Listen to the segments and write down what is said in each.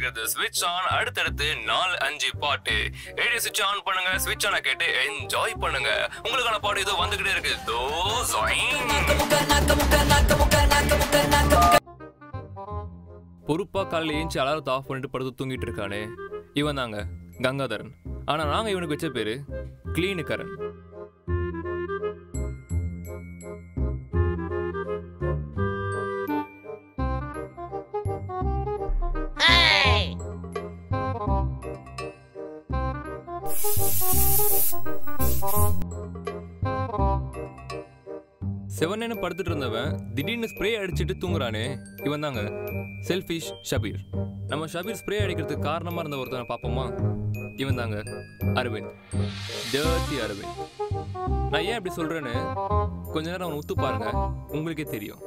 இருக்கிறது ஸ்விட்ச் ஆன் அடுத்தடுத்து நாலு அஞ்சு பாட்டு ரேடியோ ஸ்விட்ச் ஆன் பண்ணுங்க ஸ்விட்ச் ஆன கேட்டு என்ஜாய் பண்ணுங்க உங்களுக்கான பாட்டு இது வந்துகிட்டே இருக்கு தோ பொறுப்பா காலையில் ஏஞ்சி அலாரத்தை ஆஃப் பண்ணிட்டு படுத்து தூங்கிட்டு இருக்கானே இவன் தாங்க கங்காதரன் ஆனா நாங்க இவனுக்கு வச்ச பேரு கிளீனுக்கரன் செவனேன்னு படுத்துட்டு இருந்தவன் திடீர்னு ஸ்ப்ரே அடிச்சிட்டு தூங்குறானே இவன் தாங்க செல்ஃபிஷ் ஷபீர் நம்ம ஷபீர் ஸ்ப்ரே அடிக்கிறதுக்கு காரணமா இருந்த ஒருத்தனை பார்ப்போமா இவன் தாங்க அரவிந்த் டர்ட்டி அரவிந்த் நான் ஏன் இப்படி சொல்றேன்னு கொஞ்ச நேரம் அவனை உத்து பாருங்க உங்களுக்கே தெரியும்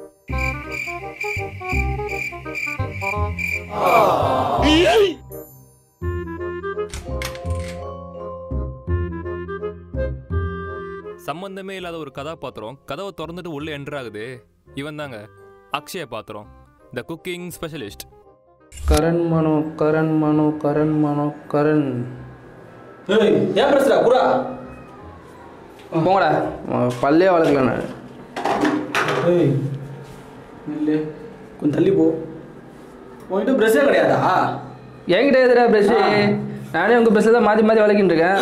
சம்பந்தமே இல்லாத ஒரு கதாபாத்திரம் கதவை திறந்துட்டு உள்ள என்டர் ஆகுது இவன் தாங்க Akshaya Pathiram the cooking specialist Karan Mano Karan Mano Karan Mano Karan ஏய் ஏன் பேசுறா புறா போங்கடா உன் பல்லே வளர்க்கல நான் ஏய் இல்லை கொஞ்சம் தள்ளி போ உன்கிட்ட ப்ரெஷ்ஷே கிடையாதா என்கிட்ட எதிரா ப்ரெஷ்ஷு நானே உங்கள் ப்ரெஷ்ஷை தான் மாற்றி மாற்றி வளர்க்கிட்டு இருக்கேன்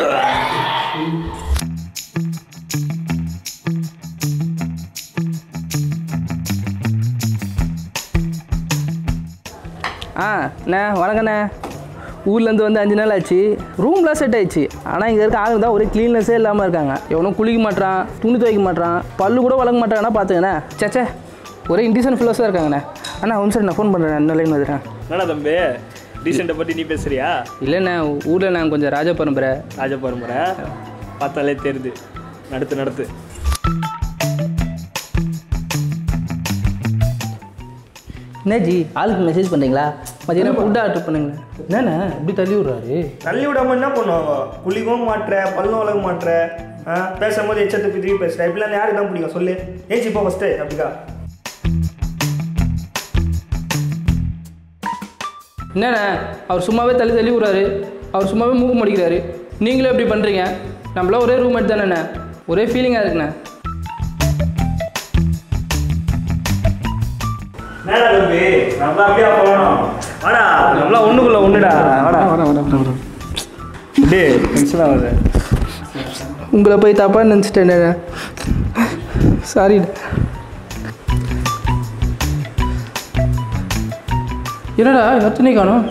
ஆ அண்ணே வணக்கண்ணே ஊர்லேருந்து வந்து அஞ்சு நாள் ஆச்சு ரூம்லாம் செட் ஆயிடுச்சு ஆனால் இங்கே இருக்க ஆளுங்க தான் ஒரே க்ளீன்னஸே இல்லாமல் இருக்காங்க எவனும் குளிக்க மாட்டான் துணி துவைக்க மாட்டான் பல்லு கூட வளர்க்க மாட்டாங்கன்னா பார்த்துங்கண்ணே சேச்சே ஒரே இன்டிசன் ஃபில்லர்ஸாக இருக்காங்கண்ணே அண்ணா ஒன் சார் நான் ஃபோன் பண்ணுறேன் இன்னும் லைன் வந்துடுறேன் என்னடா தம்பி டீசெண்டை பற்றி நீ பேசுறியா இல்லைண்ணே ஊரில் நான் கொஞ்சம் ராஜ பரம்பரை ராஜ பரம்பரை பார்த்தாலே தெரியுது நடத்து நடத்து என்ன ஜி ஆளுக்கு மெசேஜ் பண்ணுறீங்களா மதியானம் ஃபுட் ஆர்டர் பண்ணுங்களேன் என்னண்ணே இப்படி தள்ளி விட்றாரு தள்ளி விடாம என்ன பண்ணுவாங்க குளிக்கவும் மாட்டுற பல்லும் வளக மாட்டுற ஆ, பேசும்போது எச்சத்தை திருப்பி பேசுற இப்படிலாம் யாருக்கு தான் பிடிக்கும் சொல்லு ஏஞ்சி போ ஃபஸ்ட்டு அப்படிக்கா என்னண்ணே அவர் சும்மாவே தள்ளி தள்ளி விட்றாரு அவர் சும்மாவே மூக்கு முடிக்கிறாரு நீங்களும் எப்படி பண்ணுறீங்க நம்மளாம் ஒரே ரூம் எடுத்து தானேண்ணே ஒரே ஃபீலிங்காக இருக்குண்ணே என்னடா தம்பி நம்ம அப்படியே போகணும் வாடா நம்மளாம் ஒண்ணுக்குள்ள ஒண்ணுடா வாடா வாடா வாடா வாடா டே டென்ஷன் ஆகுது உங்களை போய் தப்பாக நினச்சிட்டேண்ணே சாரி என்னடா எத்தனை காணும்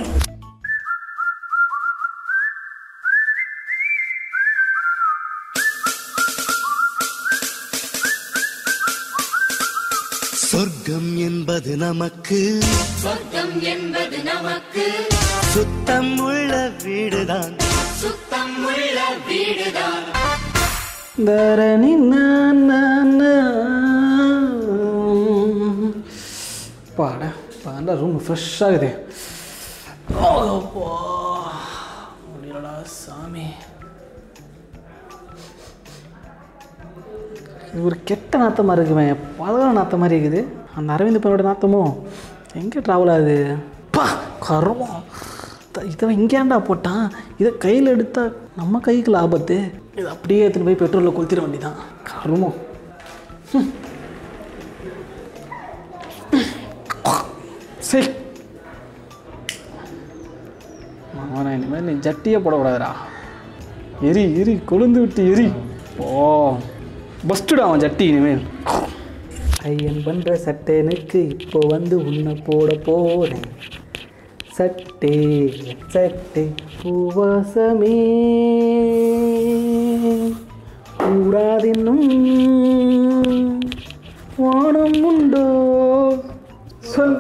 சொர்க்கம் என்பது நமக்கு சொர்க்கம் என்பது நமக்கு சுத்தம் உள்ள வீடுதான் சுத்தம் உள்ள வீடுதான் தரணி நான் நான் பாட பாண்டா ரூம் ஃப்ரெஷ் ஆகுது முடியலடா சாமி இது ஒரு கெட்ட நாத்தமாக இருக்குமே பழக நாத்த மாதிரி இருக்குது அந்த அரவிந்த் பையனோட நாத்தமோ எங்கே ட்ராவல் ஆகுது பா கருமம் த- இதை இங்கேண்டா போட்டான் இதை கையில் எடுத்தா நம்ம கைக்கு ஆபத்து இது அப்படியே எடுத்துன்னு போய் பெட்ரோலில் கொளுத்திட வேண்டியதான் கருமம் ஹம். சரி அவனை இனிமேல் நீ ஜட்டியே போடக்கூடாதுடா எரி எரி கொழுந்து விட்டு எரி ஓ பஸ்ட்டுடா அவன் ஜட்டி இனிமேல் ஐயன் பண்ணுற சட்டனுக்கு இப்போ வந்து உன்னை போட போறேன் சட்டே சட்டே பூவாசமே கூடாதென்னும் வானம் உண்டோ சொல்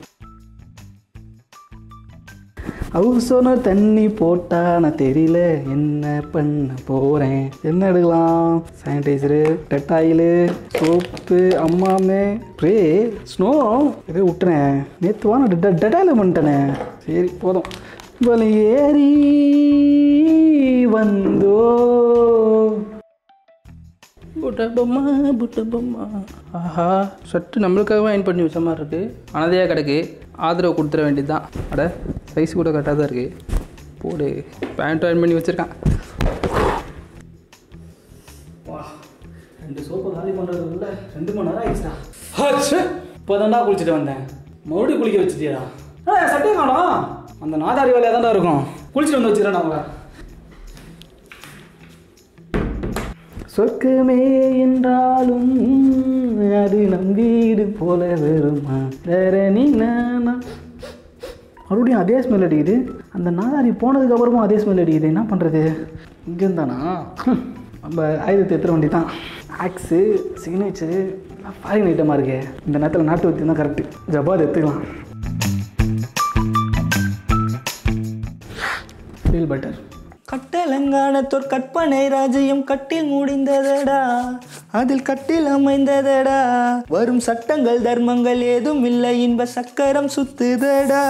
அவசரம் தண்ணி போட்டா நான் தெரியல என்ன பண்ண போகிறேன் என்ன எடுக்கலாம் சானிடைசரு டெட்டாயிலு சோப்பு அம்மாமே ரே ஸ்னோ இதே விட்டுறேன் நேற்று வா நான் டெ டெட்டாயில் பண்ணிட்டேனே சரி போதும் வலி ஏறி வந்தோ புட்ட பொம்மா புட்ட பொம்மா ஆஹா ஷர்ட்டு நம்மளுக்காகவே அயன் பண்ணி வச்ச மாதிரி இருக்குது அனதையாக கிடக்கு ஆதரவு கொடுத்துட வேண்டியது தான் அட சைஸ் கூட கரெக்டாக தான் இருக்குது போடு பேண்ட் அயன் பண்ணி வச்சுருக்கான் வா ரெண்டு சோப்பு காலி பண்ணுறதுக்குள்ள ரெண்டு மணி நேரம் ஆயிடுச்சா இப்போ தான்டா குளிச்சுட்டு வந்தேன் மறுபடியும் குளிக்க வச்சுட்டியா ஆ சட்டையை காணோம் அந்த நாதாரி வேலையாக தான்டா இருக்கும் குளிச்சுட்டு வந்து வச்சுக்கிறேன் நான் உங்களை சொர்க்கமே என்றாலும் அது நம் வீடு போல வருமா வேற நீ நானா மறுபடியும் அதே ஸ்மெல் அடிக்குது அந்த நாதாரி போனதுக்கு அப்புறமும் அதே ஸ்மெல் அடிக்குது என்ன பண்ணுறது இங்கே இருந்தானா நம்ம ஆயுதத்தை எடுத்துட வேண்டி தான் ஆக்ஸு சிக்னேச்சரு ஃபாரின் ஐட்டமாக இருக்கே இந்த நேரத்தில் நாட்டு வத்தி தான் கரெக்டு ஜபாத் எடுத்துக்கலாம் ஃபீல் பெட்டர் கட்டலங்கானத்தோர் கற்பனை ராஜ்யம் கட்டில் முடிந்ததடா அதில் கட்டில் அமைந்ததடா வரும் சட்டங்கள் தர்மங்கள் ஏதும் இல்லை இன்ப சக்கரம் சுத்துதடா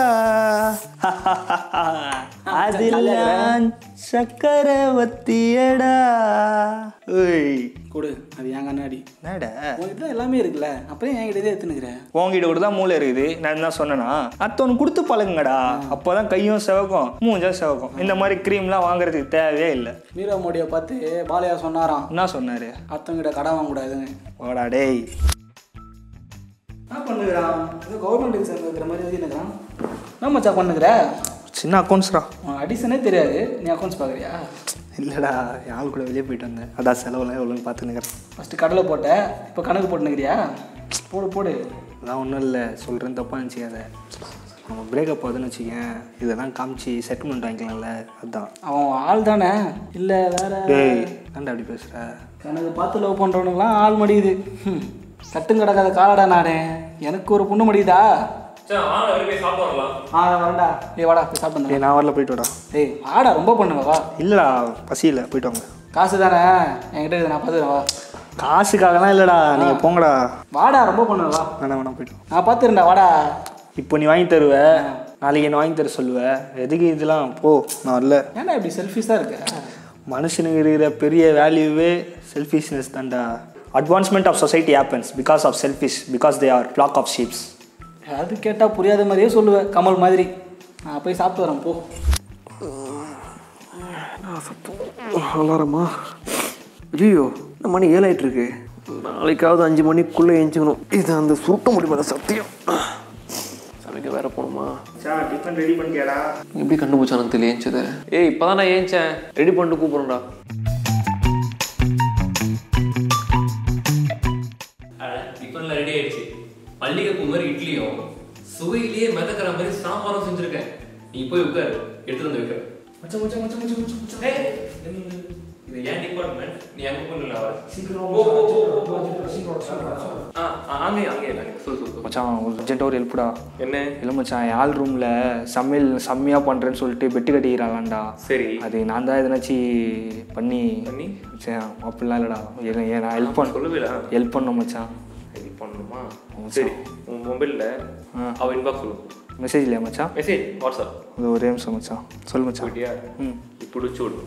அதில் நான் சக்கரவர்த்தியடா ஏய் கொடு அது என் கண்ணாடி என்னடா உங்ககிட்ட எல்லாமே இருக்குல்ல அப்புறம் என்கிட்ட எடுத்துனுக்கிறேன் உங்ககிட்ட கூட தான் மூளை இருக்குது நான் என்ன சொன்னேன்னா அடுத்தவனுக்கு கொடுத்து பழகுங்கடா அப்போதான் கையும் செவக்கும் மூஞ்சும் செவக்கும் இந்த மாதிரி க்ரீம்லாம் வாங்குறதுக்கு தேவையே இல்லை மீரா மோடியை பார்த்து பாலையா சொன்னாராம் என்ன சொன்னாரு அடுத்தவங்கிட்ட கடை வாங்கக்கூடாதுன்னு ஓடா டேய் என்ன பண்ணுகிறான் ஏதோ கவர்மெண்ட் எக்ஸாம் இருக்கிற மாதிரி எழுதினுக்கிறான் என்ன மச்சா பண்ணுகிற சின்ன அக்கௌண்ட்ஸ்ரா உனக்கு அடிஷனே தெரியாது நீ அக்கௌண்ட்ஸ் பார்க்குறியா இல்லைடா என் ஆள் கூட வெளியே போயிட்டு வந்தேன் அதான் செலவுலாம் எவ்வளோன்னு பார்த்துனுக்கிறேன் ஃபஸ்ட்டு கடலை போட்ட இப்போ கணக்கு போட்டுனுக்கிறியா போடு போடு அதான் ஒன்றும் இல்லை சொல்கிறேன் தப்பாக நினச்சிக்காத நம்ம பிரேக்கப் ஆகுதுன்னு வச்சுக்கேன் இதெல்லாம் காமிச்சு செட்டில்மெண்ட் வாங்கிக்கலாம்ல அதுதான் அவன் ஆள் தானே இல்லை வேற டேய் ஏன்டா அப்படி பேசுகிற எனக்கு பார்த்து லவ் பண்ணுறவனுக்குலாம் ஆள் மடியுது ஹம். கட்டும் கிடக்காத காலடா நானே எனக்கு ஒரு பொண்ணு மடியுதா சரி வாங்க வெளியே போய் சாப்பிட்டு வரலாம் ஆ வரண்டா டேய் வாடா போய் சாப்பிட்டு டேய் நான் வரல போயிட்டு வாடா டேய் வாடா ரொம்ப பண்ணுங்க வா இல்லைடா பசி இல்லை போயிட்டு வாங்க காசு தானே என்கிட்ட இருக்குது, நான் பார்த்துக்கிறேன் வா காசுக்காகலாம் இல்லைடா நீங்கள் போங்கடா வாடா ரொம்ப பண்ணுங்க வா வேணாம் வேணாம் போயிட்டு வா. நான் பார்த்துருந்தா வாடா இப்போ நீ வாங்கி தருவ நாளைக்கு என்ன வாங்கி தர சொல்லுவ எதுக்கு இதெல்லாம் போ நான் வரல ஏன்டா இப்படி செல்ஃபிஷாக இருக்க மனுஷனுக்கு இருக்கிற பெரிய வேல்யூவே செல்ஃபிஷ்னஸ் தான்டா advancement of society happens because of selfish because they are flock of sheeps அது கேட்டால் புரியாத மாதிரியே சொல்லுவேன் கமல் மாதிரி நான் போய் சாப்பிட்டு வரேன் போ அலாரமா ஐயோ இந்த மணி ஏழாயிட்டு இருக்கு நாளைக்காவது அஞ்சு மணிக்குள்ளே எழுஞ்சிக்கணும் இது அந்த சுருட்ட முடியும் சத்தியம் சமைக்க வேற போகணுமா டிஃபன் ரெடி பண்ணிக்கடா எப்படி கண்டுபிடிச்சானு தெரியல ஏஞ்சது ஏய் இப்போதான் நான் ஏஞ்சேன் ரெடி பண்ணிட்டு கூப்பிடுறேன்டா டிஃபன்ல ரெடி ஆயிடுச்சு மல்லிகைப்பூ மாதிரி இட்லியும் சுவையிலேயே மிதக்கிற மாதிரி சாம்பாரும் செஞ்சிருக்கேன் நீ போய் உட்காரு எடுத்துட்டு வந்து வைக்க மச்சம் மச்சம் மச்சம் மச்சம் மச்சம் மச்சம் ஏய், இது ஏன் டிபார்ட்மெண்ட் நீ அங்க பண்ணல அவ சீக்கிரம் ஆ ஆ, அங்கே அங்கே அங்கே சொல்லு சொல்லு சொல்லு. மச்சான் ஒரு அர்ஜென்ட்டாக ஒரு ஹெல்ப்டா என்ன இல்லை மச்சான் என் ஆள் ரூமில் சமையல் செம்மையாக பண்ணுறேன்னு சொல்லிட்டு பெட்டு கட்டிக்கிறாளாண்டா சரி அது நான் தான் எதனாச்சும் பண்ணி பண்ணி மச்சான் அப்படிலாம் இல்லைடா ஏன் ஏன் நான் ஹெல்ப் பண்ண சொல்லவே இல்லை ஹெல்ப் பண்ண மச்சான் இது பண்ணணுமா சரி உன் மொபைலில் அவ இன்பாக்ஸ் சொல்லு மெசேஜ் இல்லையா மச்சான் மெசேஜ் வாட்ஸ்அப் இது ஒரே நிமிஷம் மச்சான் சொல்லு மச்சான் போயிட்டியா ம் இப்படி வச்சு விடு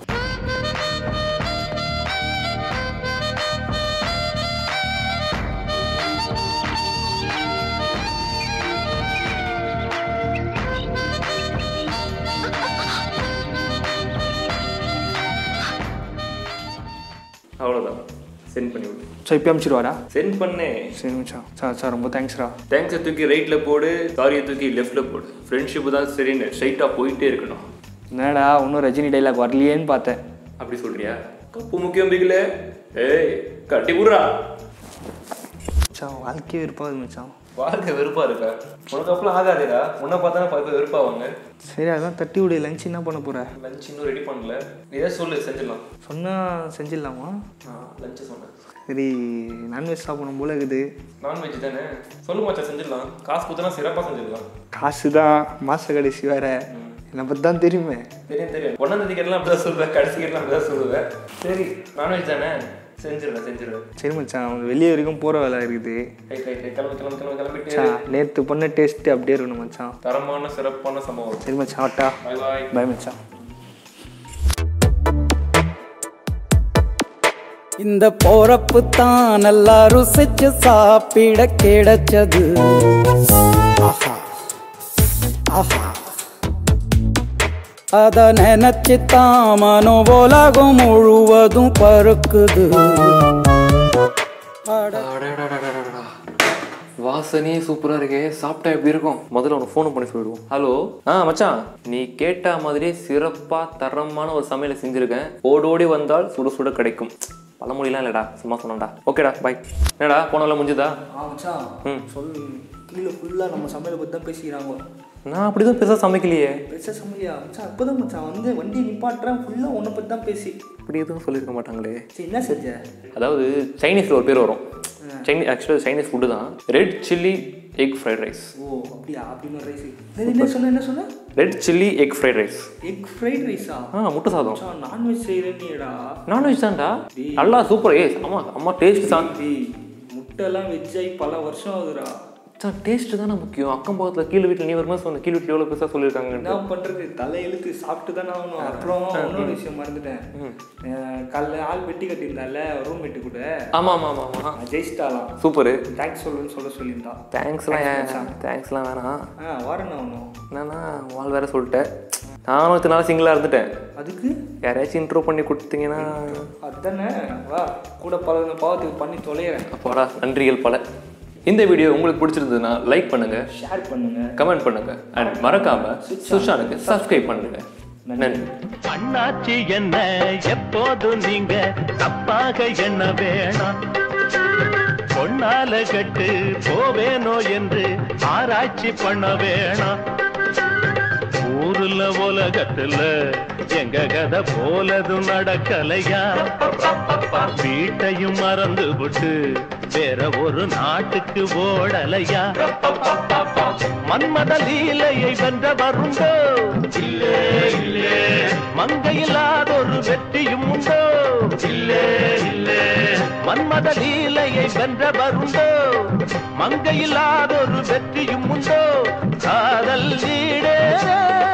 அவ்வளோதான் சென்ட் பண்ணி விடு ஸோ இப்போ அனுப்பிச்சிடுவாரா சென்ட் பண்ணேன் சரி மச்சான் சார் சார் ரொம்ப தேங்க்ஸ்டா தேங்க்ஸை தூக்கி ரைட்டில் போடு சாரியை தூக்கி லெஃப்ட்டில் போடு ஃப்ரெண்ட்ஷிப்பு தான் சரின்னு ஸ்ட்ரைட்டாக போயிட்டே இருக்கணும் என்னடா இன்னும் ரஜினி டைலாக் வரலையேன்னு பார்த்தேன் அப்படி சொல்றியா கப்பு முக்கியம் பிகல ஏய் கட்டி விடுறா மச்சான் வாழ்க்கையே இருப்பாது மச்சான் வாழ்க்கை வெறுப்பா இருக்கா உனக்கு அப்பெல்லாம் ஆகாதேடா உன்னை பார்த்தா பல பேர் வெறுப்பாவாங்க சரி அதான் தட்டி விடு லஞ்ச் என்ன பண்ண போற லஞ்ச் இன்னும் ரெடி பண்ணல இதே சொல்லு செஞ்சிடலாம் சொன்னால் செஞ்சிடலாமா லஞ்சு சொன்னேன் சரி நான்வெஜ் சாப்பிடணும் போல இருக்குது நான்வெஜ் தானே சொல்லு மச்சான் செஞ்சிடலாம் காசு கொடுத்தனா சிறப்பாக செஞ்சிடலாம் காசு தான் மாச கடைசி வேற என்னை பற்றி தான் தெரியுமே தெரியும் தெரியும் ஒன்றாம் தேதி கேட்டலாம் அப்படி தான் சொல்லுவேன் கடைசி கேட்டலாம் அப்படி தான் சொல்லுவேன் சரி நான்வெஜ் தானே செஞ்சிடுறேன் செஞ்சிடுறேன் சரி மச்சான் அவன் வெளியே வரைக்கும் போகிற வேலை இருக்குது ரைட் ரைட் ரைட் கிளம்பி கிளம்பி கிளம்பி கிளம்பிட்டு மச்சான் நேற்று பண்ண டேஸ்ட்டு அப்படியே இருக்கணும் மச்சான் தரமான சிறப்பான சம்பவம் சரி மச்சான் ஆட்டா பாய் பாய் பாய் மச்சான் இந்த போறப்பு தான் நல்லா ருசிச்சு சாப்பிட கிடைச்சது ஆஹா ஆஹா அத நினைச்சு தான் மனோ உலகம் முழுவதும் பருக்குது அடடடடடடடா. வாசனையே சூப்பரா இருக்கே சாப்பிட்டா எப்படி இருக்கும் முதல்ல உனக்கு ஃபோன் பண்ணி சொல்லிடுவோம் ஹலோ ஆ மச்சான் நீ கேட்ட மாதிரியே சிறப்பா தரமான ஒரு சமையலை செஞ்சிருக்கேன் ஓடோடி வந்தால் சுட சுட கிடைக்கும் பழமொழிலாம் இல்லடா சும்மா சொன்னடா ஓகேடா பை என்னடா போனெல்லாம் முடிஞ்சுதா ஆ மச்சான் ம். சொல் கீழே ஃபுல்லாக நம்ம சமையலை பற்றி தான் பேசிக்கிறாங்க நான் அப்படிதான் பெருசா சமைக்கலையே பெருசாக சமையலியா மச்சான் அப்போதான் மச்சான் வந்து வண்டி நிப்பாட்டுறேன் ஃபுல்லாக உன்னை பற்றி தான் பேசி அப்படி எதுவும் சொல்லியிருக்க மாட்டாங்களே சரி என்ன செஞ்ச அதாவது சைனீஸில் ஒரு பேர் வரும் சைனீஸ் ஆக்சுவலாக சைனீஸ் ஃபுட்டு தான் red chilli egg fried rice ஓ அப்படியா அப்படின்னு ஒரு ரைஸ் என்ன சொன்ன என்ன சொன்ன red chilli egg fried rice egg fried ரைஸா ஆ முட்டை சாதம் மச்சான் நான்வெஜ் செய்கிறேன்னியடா நான்வெஜ் தான்டா நல்லா சூப்பர் ஏ அம்மா அம்மா டேஸ்ட் தான் டேய் முட்டைலாம் வெஜ் ஆகி பல வருஷம் ஆகுதுடா சார் டேஸ்ட் தானே முக்கியம் அக்கம் பக்கத்தில் கீழ் வீட்டில் நீ வரும்போது சொன்ன கீழ் வீட்டில் எவ்வளோ பெருசாக சொல்லியிருக்காங்க என்ன பண்றது தலை இழுத்து சாப்பிட்டு தானே ஆகணும் அப்புறம் இன்னொரு விஷயம் மறந்துட்டேன் அஹ் காலைல ஆள் வெட்டி கட்டியிருந்தால ரூம் வெட்டி கூட ஆமாம் ஆமாம் ஆமாம் ஆமாம் ஜெயிச்சிட்டாலாம் சூப்பரு தேங்க்ஸ் சொல்லுன்னு சொல்ல சொல்லியிருந்தா தேங்க்ஸ்லாம் தேங்க்ஸ்லாம் வேணாம் ஆ வரேண்ணா ஒன்றும் என்னன்னா வாழ் வேற சொல்லிட்டேன் நானும் இத்தனை நாள் சிங்கிளாக இருந்துட்டேன் அதுக்கு யாரையாச்சும் இன்ட்ரோ பண்ணி கொடுத்தீங்கன்னா அதானே வா கூட பல பாவத்துக்கு பண்ணி தொலைகிறேன் அப்பாடா நன்றிகள் பல இந்த வீடியோ உங்களுக்கு பிடிச்சிருந்ததுன்னா லைக் பண்ணுங்க ஷேர் பண்ணுங்க கமெண்ட் பண்ணுங்க அண்ட் மறக்காம சுஷானுக்கு சப்ஸ்கிரைப் பண்ணுங்க நன்றி அண்ணாச்சி என்ன எப்போது நீங்க தப்பாக என்ன வேணாம் பொன்னால கட்டு போவேனோ என்று ஆராய்ச்சி பண்ண வேணாம் ஊருல உலகத்துல எங்க கதை போலதும் நடக்கலையா வீட்டையும் மறந்து விட்டு வேற ஒரு நாட்டுக்கு ஓடலையா மன்மத லீலையை வென்ற வருண்டோ இல்லே இல்லே மங்கையில்லாதொரு வெற்றியும் உண்டோ இல்லே இல்லே மன்மத லீலையை வென்ற வருண்டோ மங்கையில்லாதொரு வெற்றியும் உண்டோ காதல் நீடே